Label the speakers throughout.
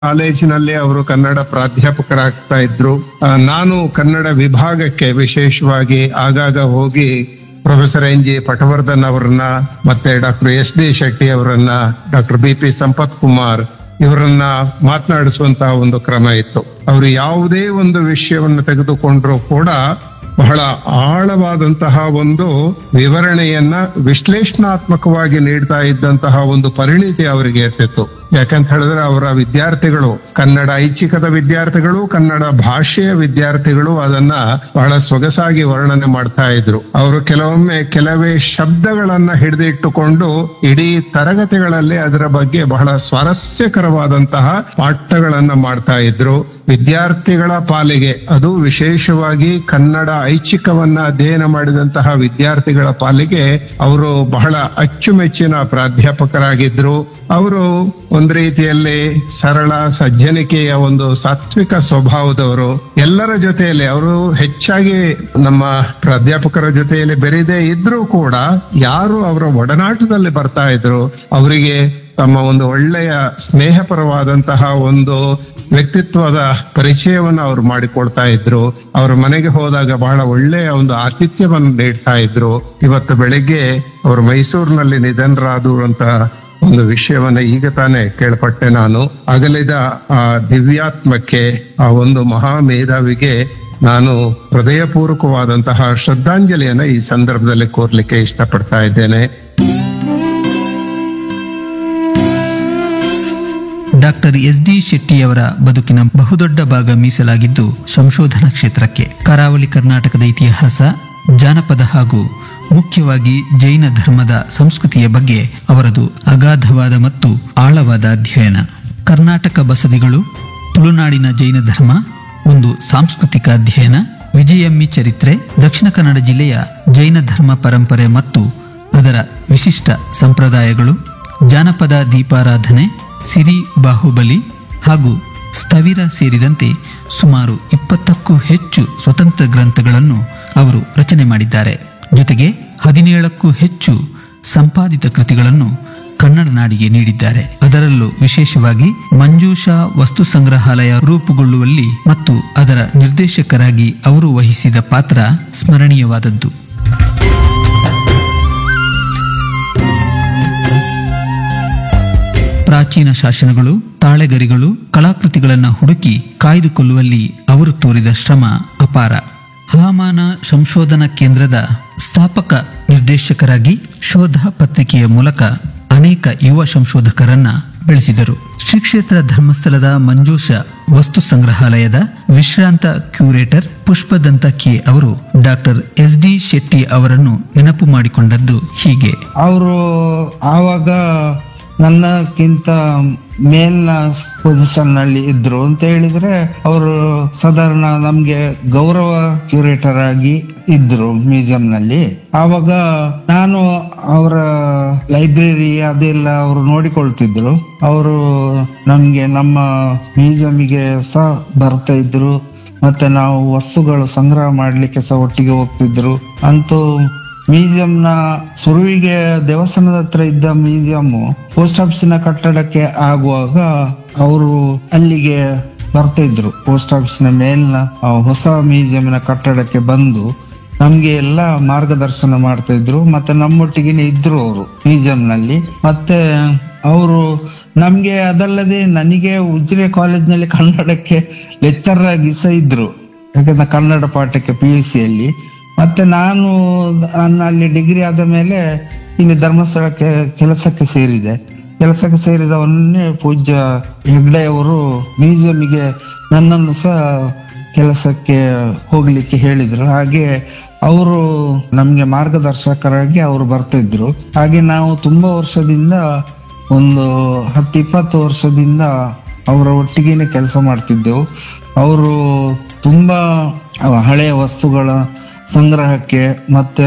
Speaker 1: ಕಾಲೇಜಿನಲ್ಲಿ ಅವರು ಕನ್ನಡ ಪ್ರಾಧ್ಯಾಪಕರಾಗ್ತಾ ಇದ್ರು ಆ, ನಾನು ಕನ್ನಡ ವಿಭಾಗಕ್ಕೆ ವಿಶೇಷವಾಗಿ ಆಗಾಗ ಹೋಗಿ ಪ್ರೊಫೆಸರ್ ಎನ್ ಜಿ ಪಟವರ್ಧನ್ ಅವರನ್ನ ಮತ್ತೆ ಡಾಕ್ಟರ್ ಎಸ್ ಡಿ ಶೆಟ್ಟಿ ಅವರನ್ನ doctor B P Sampath Kumar ಇವರನ್ನ ಮಾತನಾಡಿಸುವಂತಹ ಒಂದು ಕ್ರಮ ಇತ್ತು ಅವರು ಯಾವುದೇ ಒಂದು ವಿಷಯವನ್ನು ತೆಗೆದುಕೊಂಡ್ರು ಕೂಡ ಬಹಳ ಆಳವಾದಂತಹ ಒಂದು ವಿವರಣೆಯನ್ನ ವಿಶ್ಲೇಷಣಾತ್ಮಕವಾಗಿ ನೀಡ್ತಾ ಇದ್ದಂತಹ ಒಂದು ಪರಿಣಿತಿ ಅವರಿಗೆ ಇರ್ತಿತ್ತು ಯಾಕಂತ ಹೇಳಿದ್ರೆ ಅವರ ವಿದ್ಯಾರ್ಥಿಗಳು ಕನ್ನಡ ಐಚ್ಛಿಕದ ವಿದ್ಯಾರ್ಥಿಗಳು ಕನ್ನಡ ಭಾಷೆಯ ವಿದ್ಯಾರ್ಥಿಗಳು ಅದನ್ನ ಬಹಳ ಸೊಗಸಾಗಿ ವರ್ಣನೆ ಮಾಡ್ತಾ ಇದ್ರು ಅವರು ಕೆಲವೊಮ್ಮೆ ಕೆಲವೇ ಶಬ್ದಗಳನ್ನ ಹಿಡಿದಿಟ್ಟುಕೊಂಡು ಇಡೀ ತರಗತಿಗಳಲ್ಲಿ ಅದರ ಬಗ್ಗೆ ಬಹಳ ಸ್ವಾರಸ್ಯಕರವಾದಂತಹ ಪಾಠಗಳನ್ನ ಮಾಡ್ತಾ ಇದ್ರು ವಿದ್ಯಾರ್ಥಿಗಳ ಪಾಲಿಗೆ ಅದು ವಿಶೇಷವಾಗಿ ಕನ್ನಡ ಐಚ್ಛಿಕವನ್ನ ಅಧ್ಯಯನ ಮಾಡಿದಂತಹ ವಿದ್ಯಾರ್ಥಿಗಳ ಪಾಲಿಗೆ ಅವರು ಬಹಳ ಅಚ್ಚುಮೆಚ್ಚಿನ ಪ್ರಾಧ್ಯಾಪಕರಾಗಿದ್ರು ಅವರು ಒಂದು ರೀತಿಯಲ್ಲಿ ಸರಳ ಸಜ್ಜನಿಕೆಯ ಒಂದು ಸಾತ್ವಿಕ ಸ್ವಭಾವದವರು ಎಲ್ಲರ ಜೊತೆಯಲ್ಲಿ ಅವರು ಹೆಚ್ಚಾಗಿ ನಮ್ಮ ಪ್ರಾಧ್ಯಾಪಕರ ಜೊತೆಯಲ್ಲಿ ಬೆರೆದೇ ಇದ್ರೂ ಕೂಡ ಯಾರು ಅವರ ಒಡನಾಟದಲ್ಲಿ ಬರ್ತಾ ಇದ್ರು ಅವರಿಗೆ ತಮ್ಮ ಒಂದು ಒಳ್ಳೆಯ ಸ್ನೇಹಪರವಾದಂತಹ ಒಂದು ವ್ಯಕ್ತಿತ್ವದ ಪರಿಚಯವನ್ನು ಅವರು ಮಾಡಿಕೊಡ್ತಾ ಇದ್ರು ಅವರ ಮನೆಗೆ ಹೋದಾಗ ಬಹಳ ಒಳ್ಳೆಯ ಒಂದು ಆತಿಥ್ಯವನ್ನು ನೀಡ್ತಾ ಇದ್ರು ಇವತ್ತು ಬೆಳಿಗ್ಗೆ ಅವರು ಮೈಸೂರಿನಲ್ಲಿ ನಿಧನರಾದರು ಅಂತ ಒಂದು ವಿಷಯವನ್ನ ಈಗ ತಾನೇ ಕೇಳ್ಪಟ್ಟೆ ನಾನು ಅಗಲಿದ ಆ ದಿವ್ಯಾತ್ಮಕ್ಕೆ ಆ ಒಂದು ಮಹಾ ಮೇಧಾವಿಗೆ ನಾನು ಹೃದಯಪೂರ್ವಕವಾದಂತಹ ಶ್ರದ್ಧಾಂಜಲಿಯನ್ನ ಈ ಸಂದರ್ಭದಲ್ಲಿ ಕೋರ್ಲಿಕ್ಕೆ ಇಷ್ಟಪಡ್ತಾ ಇದ್ದೇನೆ
Speaker 2: ಡಾಕ್ಟರ್ ಎಸ್ ಡಿ ಶೆಟ್ಟಿಯವರ ಬದುಕಿನ ಬಹುದೊಡ್ಡ ಭಾಗ ಮೀಸಲಾಗಿದ್ದು ಸಂಶೋಧನಾ ಕ್ಷೇತ್ರಕ್ಕೆ ಕರಾವಳಿ ಕರ್ನಾಟಕದ ಇತಿಹಾಸ ಜಾನಪದ ಹಾಗೂ ಮುಖ್ಯವಾಗಿ ಜೈನ ಧರ್ಮದ ಸಂಸ್ಕೃತಿಯ ಬಗ್ಗೆ ಅವರದು ಅಗಾಧವಾದ ಮತ್ತು ಆಳವಾದ ಅಧ್ಯಯನ ಕರ್ನಾಟಕ ಬಸದಿಗಳು ತುಳುನಾಡಿನ ಜೈನ ಧರ್ಮ ಒಂದು ಸಾಂಸ್ಕೃತಿಕ ಅಧ್ಯಯನ ವಿಜಯಮ್ಮಿ ಚರಿತ್ರೆ ದಕ್ಷಿಣ ಕನ್ನಡ ಜಿಲ್ಲೆಯ ಜೈನ ಧರ್ಮ ಪರಂಪರೆ ಮತ್ತು ಅದರ ವಿಶಿಷ್ಟ ಸಂಪ್ರದಾಯಗಳು ಜಾನಪದ ದೀಪಾರಾಧನೆ ಸಿರಿ ಬಾಹುಬಲಿ ಹಾಗೂ ಸ್ಥವಿರ ಸೇರಿದಂತೆ ಸುಮಾರು ಇಪ್ಪತ್ತಕ್ಕೂ ಹೆಚ್ಚು ಸ್ವತಂತ್ರ ಗ್ರಂಥಗಳನ್ನು ಅವರು ರಚನೆ ಮಾಡಿದ್ದಾರೆ ಜೊತೆಗೆ ಹದಿನೇಳಕ್ಕೂ ಹೆಚ್ಚು ಸಂಪಾದಿತ ಕೃತಿಗಳನ್ನು ಕನ್ನಡ ನಾಡಿಗೆ ನೀಡಿದ್ದಾರೆ ಅದರಲ್ಲೂ ವಿಶೇಷವಾಗಿ ಮಂಜೂಷಾ ವಸ್ತು ಸಂಗ್ರಹಾಲಯ ರೂಪುಗೊಳ್ಳುವಲ್ಲಿ ಮತ್ತು ಅದರ ನಿರ್ದೇಶಕರಾಗಿ ಅವರು ವಹಿಸಿದ ಪಾತ್ರ ಸ್ಮರಣೀಯವಾದದ್ದು ಪ್ರಾಚೀನ ಶಾಸನಗಳು ತಾಳೆಗರಿಗಳು ಕಲಾಕೃತಿಗಳನ್ನು ಹುಡುಕಿ ಕಾಯ್ದುಕೊಳ್ಳುವಲ್ಲಿ ಅವರು ತೋರಿದ ಶ್ರಮ ಅಪಾರ ಹವಾಮಾನ ಸಂಶೋಧನಾ ಕೇಂದ್ರದ ಸ್ಥಾಪಕ ನಿರ್ದೇಶಕರಾಗಿ ಶೋಧ ಪತ್ರಿಕೆಯ ಮೂಲಕ ಅನೇಕ ಯುವ ಸಂಶೋಧಕರನ್ನ ಬೆಳೆಸಿದರು ಶ್ರೀ ಕ್ಷೇತ್ರ ಧರ್ಮಸ್ಥಳದ ಮಂಜೂಷ ವಸ್ತು ಸಂಗ್ರಹಾಲಯದ ವಿಶ್ರಾಂತ ಕ್ಯೂರೇಟರ್ ಪುಷ್ಪದಂತ ಕೆ ಅವರು ಡಾಕ್ಟರ್ ಎಸ್ ಡಿ ಶೆಟ್ಟಿ ಅವರನ್ನು ನೆನಪು ಮಾಡಿಕೊಂಡದ್ದು ಹೀಗೆ
Speaker 3: ಅವರು ಆವಾಗ ನನ್ನಕ್ಕಿಂತ ಮೇಲ್ನ ಪೊಸಿಷನ್ ನಲ್ಲಿ ಇದ್ರು ಅಂತ ಹೇಳಿದ್ರೆ ಅವರು ಸಾಧಾರಣ ನಮ್ಗೆ ಗೌರವ ಕ್ಯೂರೇಟರ್ ಆಗಿ ಇದ್ರು ಮ್ಯೂಸಿಯಂ ನಲ್ಲಿ ಆವಾಗ ನಾನು ಅವರ ಲೈಬ್ರರಿ ಅದೆಲ್ಲ ಅವರು ನೋಡಿಕೊಳ್ತಿದ್ರು ಅವರು ನಮ್ಗೆ ನಮ್ಮ ಮ್ಯೂಸಿಯಂಗೆ ಸಹ ಬರ್ತಾ ಇದ್ರು ಮತ್ತೆ ನಾವು ವಸ್ತುಗಳು ಸಂಗ್ರಹ ಮಾಡ್ಲಿಕ್ಕೆ ಸಹ ಒಟ್ಟಿಗೆ ಹೋಗ್ತಿದ್ರು ಅಂತೂ ಮ್ಯೂಸಿಯಂನ ಸುರುವಿಗೆ ದೇವಸ್ಥಾನದ ಹತ್ರ ಇದ್ದ ಮ್ಯೂಸಿಯಂ ಪೋಸ್ಟ್ ಆಫೀಸಿನ ಕಟ್ಟಡಕ್ಕೆ ಆಗುವಾಗ ಅವರು ಅಲ್ಲಿಗೆ ಬರ್ತಾ ಇದ್ರು ಪೋಸ್ಟ್ ಆಫೀಸಿನ ಮೇಲಿನ ಆ ಹೊಸ ಮ್ಯೂಸಿಯಂನ ಕಟ್ಟಡಕ್ಕೆ ಬಂದು ನಮ್ಗೆ ಎಲ್ಲ ಮಾರ್ಗದರ್ಶನ ಮಾಡ್ತಾ ಇದ್ರು ಮತ್ತೆ ನಮ್ಮೊಟ್ಟಿಗೆನೆ ಇದ್ರು ಅವರು ಮ್ಯೂಸಿಯಂ ನಲ್ಲಿ ಮತ್ತೆ ಅವರು ನಮ್ಗೆ ಅದಲ್ಲದೆ ನನಗೆ ಉಜಿರೆ ಕಾಲೇಜ್ನಲ್ಲಿ ಕನ್ನಡಕ್ಕೆ ಲೆಕ್ಚರ್ ಆಗಿ ಸಹ ಇದ್ರು ಯಾಕಂದ್ರೆ ಕನ್ನಡ ಪಾಠಕ್ಕೆ ಪಿ ಯು ಸಿಯಲ್ಲಿ ಮತ್ತೆ ನಾನು ನನ್ನ ಅಲ್ಲಿ ಡಿಗ್ರಿ ಆದ ಮೇಲೆ ಇಲ್ಲಿ ಧರ್ಮಸ್ಥಳಕ್ಕೆ ಕೆಲಸಕ್ಕೆ ಸೇರಿದೆ ಕೆಲಸಕ್ಕೆ ಸೇರಿದವನ್ನೇ ಪೂಜ್ಯ ಹೆಗ್ಡೆ ಅವರು ಮ್ಯೂಸಿಯಂಗೆ ನನ್ನನ್ನು ಸಹ ಕೆಲಸಕ್ಕೆ ಹೋಗ್ಲಿಕ್ಕೆ ಹೇಳಿದ್ರು ಹಾಗೆ ಅವರು ನಮ್ಗೆ ಮಾರ್ಗದರ್ಶಕರಾಗಿ ಅವರು ಬರ್ತಿದ್ರು ಹಾಗೆ ನಾವು ತುಂಬಾ ವರ್ಷದಿಂದ ಒಂದು ಹತ್ತು ಇಪ್ಪತ್ತು ವರ್ಷದಿಂದ ಅವರ ಒಟ್ಟಿಗೆನೆ ಕೆಲಸ ಮಾಡ್ತಿದ್ದೆವು ಅವರು ತುಂಬಾ ಹಳೆಯ ವಸ್ತುಗಳ ಸಂಗ್ರಹಕ್ಕೆ ಮತ್ತೆ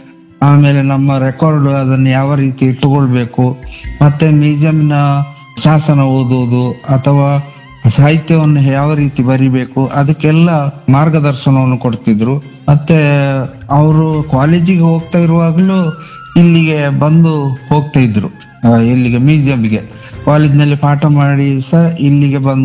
Speaker 3: ಆಮೇಲೆ ನಮ್ಮ ರೆಕಾರ್ಡ್ ಅದನ್ನು ಯಾವ ರೀತಿ ಇಟ್ಟುಕೊಳ್ಬೇಕು ಮತ್ತೆ ಮ್ಯೂಸಿಯಂನ ಶಾಸನ ಓದುವುದು ಅಥವಾ ಸಾಹಿತ್ಯವನ್ನು ಯಾವ ರೀತಿ ಬರಿಬೇಕು ಅದಕ್ಕೆಲ್ಲ ಮಾರ್ಗದರ್ಶನವನ್ನು ಕೊಡ್ತಿದ್ರು ಮತ್ತೆ ಅವರು ಕಾಲೇಜಿಗೆ ಹೋಗ್ತಾ ಇರುವಾಗಲೂ ಇಲ್ಲಿಗೆ ಬಂದು ಹೋಗ್ತಾ ಇದ್ರು ಆ, ಇಲ್ಲಿಗೆ ಮ್ಯೂಸಿಯಂಗೆ ಕಾಲೇಜ್ನಲ್ಲಿ ಪಾಠ ಮಾಡಿ ಸಹ ಇಲ್ಲಿಗೆ ಬಂದು